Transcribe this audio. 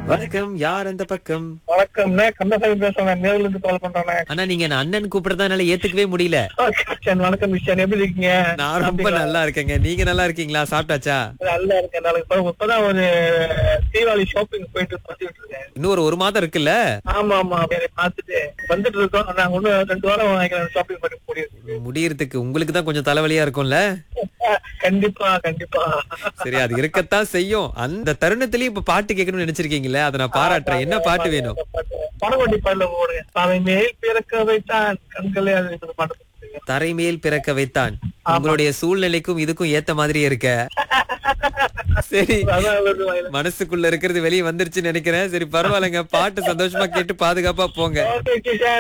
வணக்கம் யார் அந்த பக்கம் வணக்கம் கந்தசாமி பேசுறேன் நேர்ல இருந்து கால் பண்றேன் ஆனா நீங்க என்ன அண்ணன் கூப்பிடுறதா என்னால ஏத்துக்கவே முடியல வணக்கம் விஷயம் எப்படி இருக்கீங்க நான் ரொம்ப நல்லா இருக்கேங்க நீங்க நல்லா இருக்கீங்களா சாப்பிட்டாச்சா நல்லா இருக்கேன் நாளைக்கு இப்ப- இப்பதான் ஒரு தீபாவளி ஷாப்பிங் போயிட்டு வந்துட்டு இருக்கேன் இன்னும் ஒரு ஒரு மாதம் இருக்குல்ல ஆமா ஆமா அப்படியே பார்த்துட்டு வந்துட்டு இருக்கோம் நாங்க ஒண்ணு ரெண்டு வாரம் வாங்கிக்கிறோம் ஷாப்பிங் பண்ணி முடியும் முடியறதுக்கு உங்களுக்கு தான் கொஞ்சம் தலைவலியா இருக்கும்ல கண்டிப்பா கண்டிப்பா சரி அது இருக்கத்தான் செய்யும் அந்த தருணத்திலயும் இப்ப பாட்டு கேட்கணும்னு நினைச்சிருக்கீங்களே அதை நான் பாராட்டுறேன் என்ன பாட்டு வேணும் படவண்டி பாடல போடுங்க அவை மேல் பிறக்க வைத்தான் கண்களே அது இது பாட்டு போடுங்க. தரைமேல் பிறக்க வைத்தான் உங்களுடைய சூழ்நிலைக்கும் இதுக்கும் ஏத்த மாதிரி இருக்க சரி அதான் வருது வாயில. மனசுக்குள்ள இருக்கிறது வெளியே வந்துருச்சுன்னு நினைக்கிறேன் சரி பரவாயில்லைங்க பாட்டு சந்தோஷமா கேட்டு பாதுகாப்பா போங்க Okay, கிஷன்